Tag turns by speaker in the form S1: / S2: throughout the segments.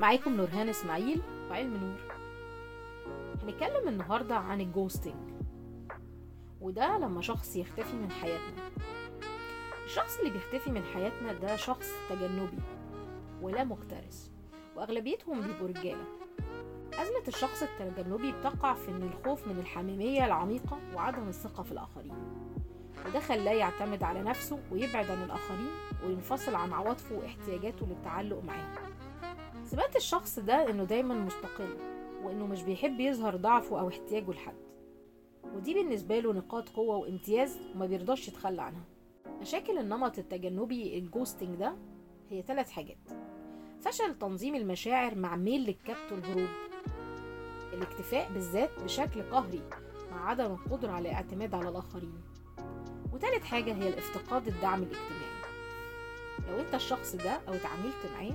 S1: معاكم نورهان اسماعيل وعلم نور هنتكلم النهاردة عن الجوستنج وده لما شخص يختفي من حياتنا الشخص اللي بيختفي من حياتنا ده شخص تجنبي ولا مكترث واغلبيتهم بيبقوا رجاله أزمة الشخص التجنبي بتقع في إن الخوف من الحميمية العميقة وعدم الثقة في الآخرين وده خلاه يعتمد على نفسه ويبعد عن الآخرين وينفصل عن عواطفه واحتياجاته للتعلق معاهم سمات الشخص ده إنه دايما مستقل وإنه مش بيحب يظهر ضعفه أو احتياجه لحد ودي بالنسبة له نقاط قوة وامتياز وما بيرضاش يتخلى عنها مشاكل النمط التجنبي الجوستنج ده هي ثلاث حاجات فشل تنظيم المشاعر مع ميل للكبت والهروب الاكتفاء بالذات بشكل قهري مع عدم القدرة على الاعتماد على الآخرين وتالت حاجة هي الافتقاد الدعم الاجتماعي لو انت الشخص ده او اتعاملت معاه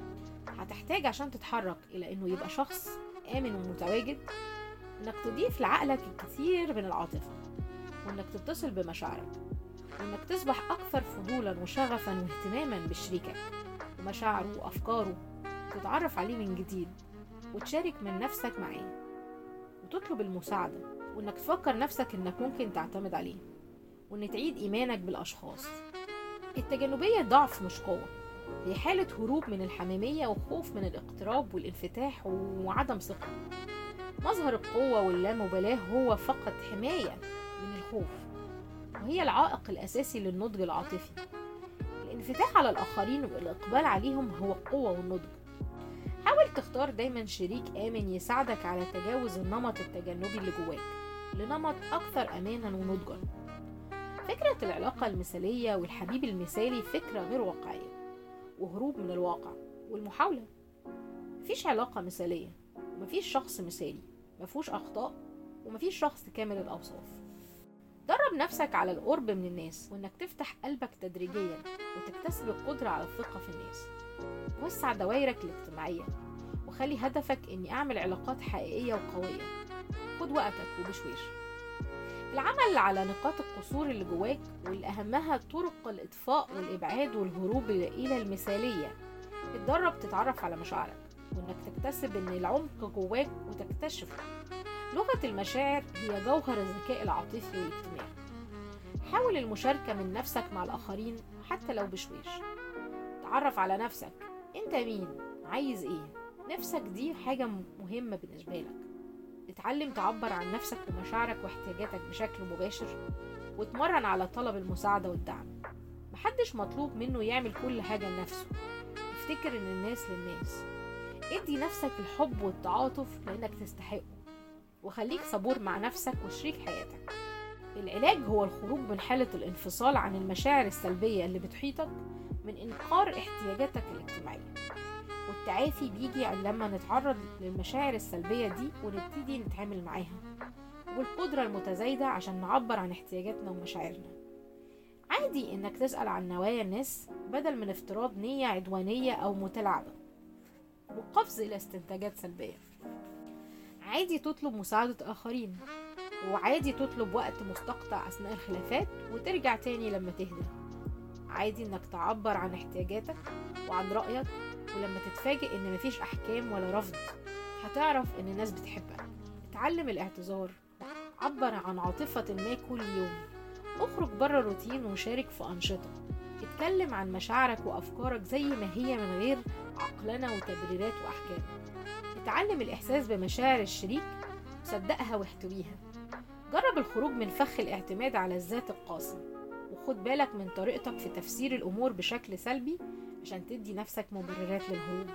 S1: هتحتاج عشان تتحرك الى انه يبقى شخص امن ومتواجد انك تضيف لعقلك الكثير من العاطفة وانك تتصل بمشاعرك وانك تصبح اكثر فضولا وشغفا واهتماما بشريكك ومشاعره وافكاره تتعرف عليه من جديد وتشارك من نفسك معاه وتطلب المساعدة وإنك تفكر نفسك إنك ممكن تعتمد عليه وإن تعيد إيمانك بالأشخاص التجنبية ضعف مش قوة هي حالة هروب من الحميمية وخوف من الاقتراب والانفتاح وعدم ثقة مظهر القوة واللامبالاة هو فقط حماية من الخوف وهي العائق الأساسي للنضج العاطفي الانفتاح على الآخرين والإقبال عليهم هو القوة والنضج حاول تختار دايما شريك آمن يساعدك على تجاوز النمط التجنبي اللي جواك لنمط أكثر أمانا ونضجا فكرة العلاقة المثالية والحبيب المثالي فكرة غير واقعية وهروب من الواقع والمحاولة مفيش علاقة مثالية ومفيش شخص مثالي مفهوش أخطاء ومفيش شخص كامل الأوصاف درب نفسك على القرب من الناس وإنك تفتح قلبك تدريجيا وتكتسب القدرة على الثقة في الناس وسع دوائرك الاجتماعية وخلي هدفك إني أعمل علاقات حقيقية وقوية خد وقتك وبشويش العمل على نقاط القصور اللي جواك واللي أهمها طرق الإطفاء والإبعاد والهروب إلى المثالية اتدرب تتعرف على مشاعرك وإنك تكتسب إن العمق جواك وتكتشفه لغة المشاعر هي جوهر الذكاء العاطفي والاجتماعي حاول المشاركة من نفسك مع الآخرين حتى لو بشويش تعرف على نفسك انت مين عايز ايه نفسك دي حاجة مهمة بالنسبة لك اتعلم تعبر عن نفسك ومشاعرك واحتياجاتك بشكل مباشر واتمرن على طلب المساعدة والدعم محدش مطلوب منه يعمل كل حاجة لنفسه افتكر ان الناس للناس ادي نفسك الحب والتعاطف لانك تستحقه وخليك صبور مع نفسك وشريك حياتك العلاج هو الخروج من حالة الانفصال عن المشاعر السلبية اللي بتحيطك من إنكار احتياجاتك الاجتماعية والتعافي بيجي لما نتعرض للمشاعر السلبية دي ونبتدي نتعامل معاها والقدرة المتزايدة عشان نعبر عن احتياجاتنا ومشاعرنا عادي إنك تسأل عن نوايا الناس بدل من افتراض نية عدوانية أو متلاعبة والقفز إلى استنتاجات سلبية عادي تطلب مساعدة آخرين وعادي تطلب وقت مستقطع أثناء الخلافات وترجع تاني لما تهدى عادي انك تعبر عن احتياجاتك وعن رأيك ولما تتفاجئ ان مفيش احكام ولا رفض هتعرف ان الناس بتحبك اتعلم الاعتذار عبر عن عاطفة ما كل يوم اخرج بره الروتين وشارك في أنشطة اتكلم عن مشاعرك وأفكارك زي ما هي من غير عقلنة وتبريرات وأحكام اتعلم الإحساس بمشاعر الشريك وصدقها واحتويها جرب الخروج من فخ الاعتماد على الذات القاسي وخد بالك من طريقتك في تفسير الأمور بشكل سلبي عشان تدي نفسك مبررات للهروب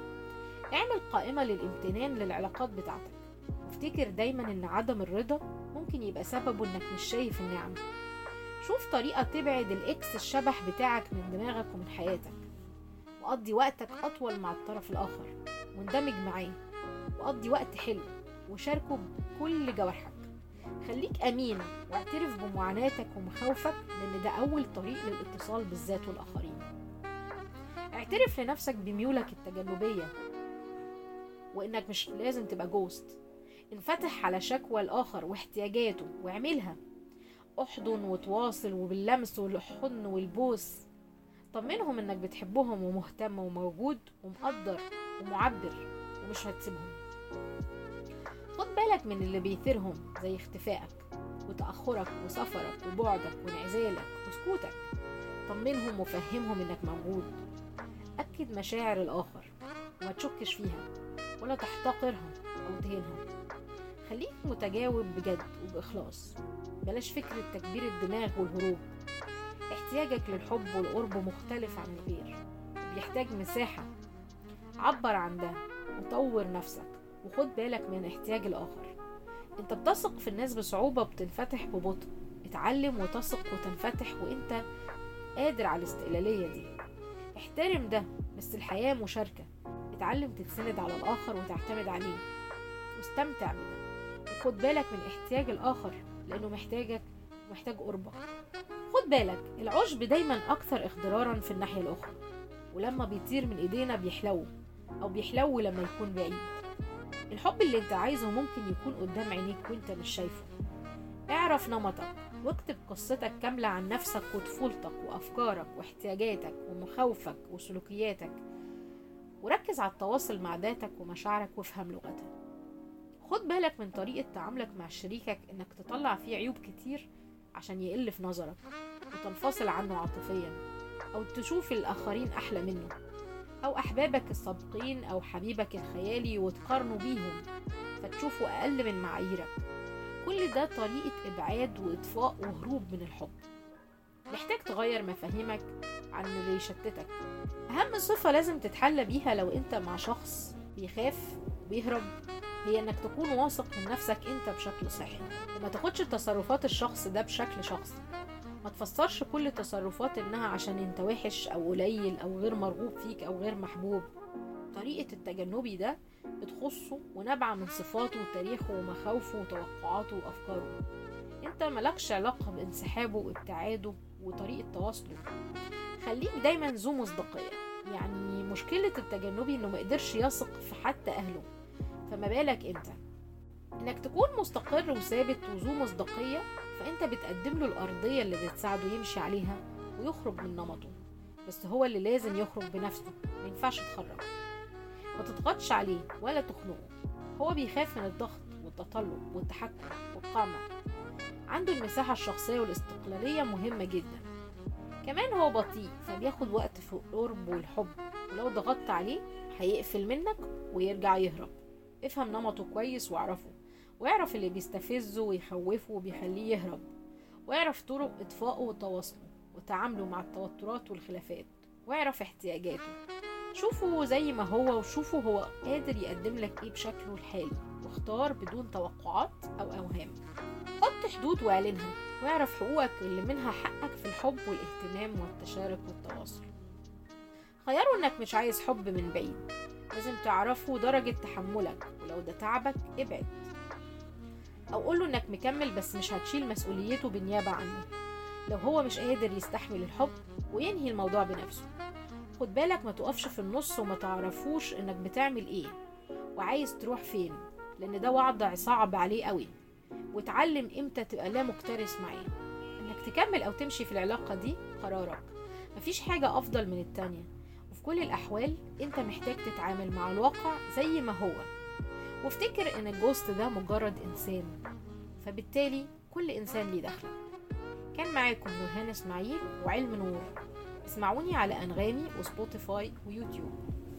S1: اعمل قائمة للامتنان للعلاقات بتاعتك وافتكر دايما ان عدم الرضا ممكن يبقى سببه انك مش شايف النعم شوف طريقة تبعد الاكس الشبح بتاعك من دماغك ومن حياتك وقضي وقتك أطول مع الطرف الآخر واندمج معاه وقضي وقت حلو وشاركه بكل جوارحك خليك أمين واعترف بمعاناتك ومخاوفك لأن ده أول طريق للاتصال بالذات والآخرين اعترف لنفسك بميولك التجنبية وإنك مش لازم تبقى جوست انفتح على شكوى الآخر واحتياجاته واعملها احضن وتواصل وباللمس والحضن والبوس طمنهم انك بتحبهم ومهتم وموجود ومقدر ومعبر ومش هتسيبهم خد بالك من اللي بيثيرهم زي اختفائك وتأخرك وسفرك وبعدك وانعزالك وسكوتك طمنهم وفهمهم انك موجود أكد مشاعر الآخر وما تشكش فيها ولا تحتقرها أو تهينها خليك متجاوب بجد وبإخلاص بلاش فكرة تكبير الدماغ والهروب احتياجك للحب والقرب مختلف عن الغير بيحتاج مساحة عبر عن ده وطور نفسك وخد بالك من احتياج الآخر انت بتثق في الناس بصعوبة بتنفتح ببطء اتعلم وتثق وتنفتح وانت قادر على الاستقلالية دي احترم ده بس الحياة مشاركة اتعلم تتسند على الآخر وتعتمد عليه واستمتع بده وخد بالك من احتياج الآخر لأنه محتاجك ومحتاج قربك خد بالك العشب دايما أكثر اخضرارا في الناحية الأخرى ولما بيطير من إيدينا بيحلو أو بيحلو لما يكون بعيد الحب اللي انت عايزه ممكن يكون قدام عينيك وانت مش شايفه اعرف نمطك واكتب قصتك كاملة عن نفسك وطفولتك وأفكارك واحتياجاتك ومخاوفك وسلوكياتك وركز على التواصل مع ذاتك ومشاعرك وافهم لغتها خد بالك من طريقة تعاملك مع شريكك انك تطلع فيه عيوب كتير عشان يقل في نظرك وتنفصل عنه عاطفيا أو تشوف الآخرين أحلى منه أو أحبابك السابقين أو حبيبك الخيالي وتقارنه بيهم فتشوفه أقل من معاييرك كل ده طريقة إبعاد وإطفاء وهروب من الحب محتاج تغير مفاهيمك عن اللي يشتتك أهم صفة لازم تتحلى بيها لو أنت مع شخص بيخاف وبيهرب هي انك تكون واثق من نفسك انت بشكل صحي وما تاخدش تصرفات الشخص ده بشكل شخصي ما تفسرش كل تصرفات انها عشان انت وحش او قليل او غير مرغوب فيك او غير محبوب طريقة التجنبي ده بتخصه ونابعة من صفاته وتاريخه ومخاوفه وتوقعاته وأفكاره انت ملكش علاقة بانسحابه وابتعاده وطريقة تواصله خليك دايما ذو مصداقية يعني مشكلة التجنبي انه مقدرش يثق في حتى أهله فما بالك انت انك تكون مستقر وثابت وذو مصداقية فانت بتقدم له الأرضية اللي بتساعده يمشي عليها ويخرج من نمطه بس هو اللي لازم يخرج بنفسه ما ينفعش تخرج ما تضغطش عليه ولا تخنقه هو بيخاف من الضغط والتطلب والتحكم والقمع عنده المساحة الشخصية والاستقلالية مهمة جدا كمان هو بطيء فبياخد وقت في القرب والحب ولو ضغطت عليه هيقفل منك ويرجع يهرب افهم نمطه كويس واعرفه واعرف اللي بيستفزه ويخوفه وبيخليه يهرب واعرف طرق اطفائه وتواصله وتعامله مع التوترات والخلافات واعرف احتياجاته شوفه زي ما هو وشوفه هو قادر يقدم لك ايه بشكله الحالي واختار بدون توقعات او اوهام حط حدود واعلنها واعرف حقوقك اللي منها حقك في الحب والاهتمام والتشارك والتواصل خياره انك مش عايز حب من بعيد لازم تعرفه درجة تحملك ولو ده تعبك ابعد او قوله انك مكمل بس مش هتشيل مسؤوليته بالنيابة عنه لو هو مش قادر يستحمل الحب وينهي الموضوع بنفسه خد بالك ما تقفش في النص وما تعرفوش انك بتعمل ايه وعايز تروح فين لان ده وضع صعب عليه قوي وتعلم امتى تبقى لا مكترث معاه انك تكمل او تمشي في العلاقة دي قرارك مفيش حاجة افضل من التانية وفي كل الاحوال انت محتاج تتعامل مع الواقع زي ما هو وافتكر ان الجوست ده مجرد انسان فبالتالي كل انسان ليه دخله كان معاكم نورهان اسماعيل وعلم نور اسمعوني على انغامي وسبوتيفاي ويوتيوب